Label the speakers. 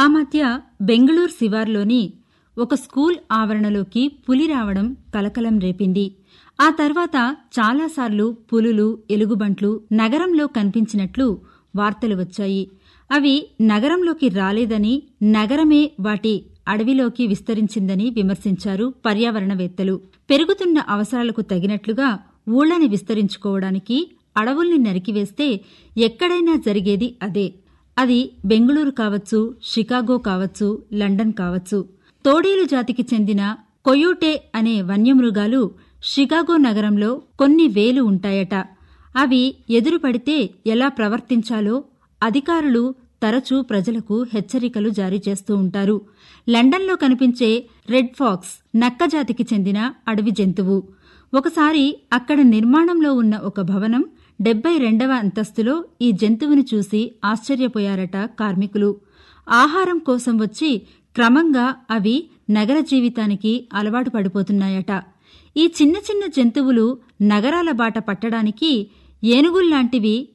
Speaker 1: ఆ మధ్య బెంగళూరు శివార్లోని ఒక స్కూల్ ఆవరణలోకి పులి రావడం కలకలం రేపింది ఆ తర్వాత చాలాసార్లు పులులు ఎలుగుబంట్లు నగరంలో కనిపించినట్లు వార్తలు వచ్చాయి అవి నగరంలోకి రాలేదని నగరమే వాటి అడవిలోకి విస్తరించిందని విమర్శించారు పర్యావరణవేత్తలు పెరుగుతున్న అవసరాలకు తగినట్లుగా ఊళ్ళని విస్తరించుకోవడానికి అడవుల్ని నరికివేస్తే ఎక్కడైనా జరిగేది అదే అది బెంగళూరు కావచ్చు షికాగో కావచ్చు లండన్ కావచ్చు తోడేలు జాతికి చెందిన కొయూటే అనే వన్యమృగాలు షికాగో నగరంలో కొన్ని వేలు ఉంటాయట అవి ఎదురుపడితే ఎలా ప్రవర్తించాలో అధికారులు తరచూ ప్రజలకు హెచ్చరికలు జారీ చేస్తూ ఉంటారు లండన్లో కనిపించే రెడ్ ఫాక్స్ నక్కజాతికి చెందిన అడవి జంతువు ఒకసారి అక్కడ నిర్మాణంలో ఉన్న ఒక భవనం డెబ్బై రెండవ అంతస్తులో ఈ జంతువును చూసి ఆశ్చర్యపోయారట కార్మికులు ఆహారం కోసం వచ్చి క్రమంగా అవి నగర జీవితానికి అలవాటు పడిపోతున్నాయట ఈ చిన్న చిన్న జంతువులు నగరాల బాట పట్టడానికి ఏనుగుల్లాంటివి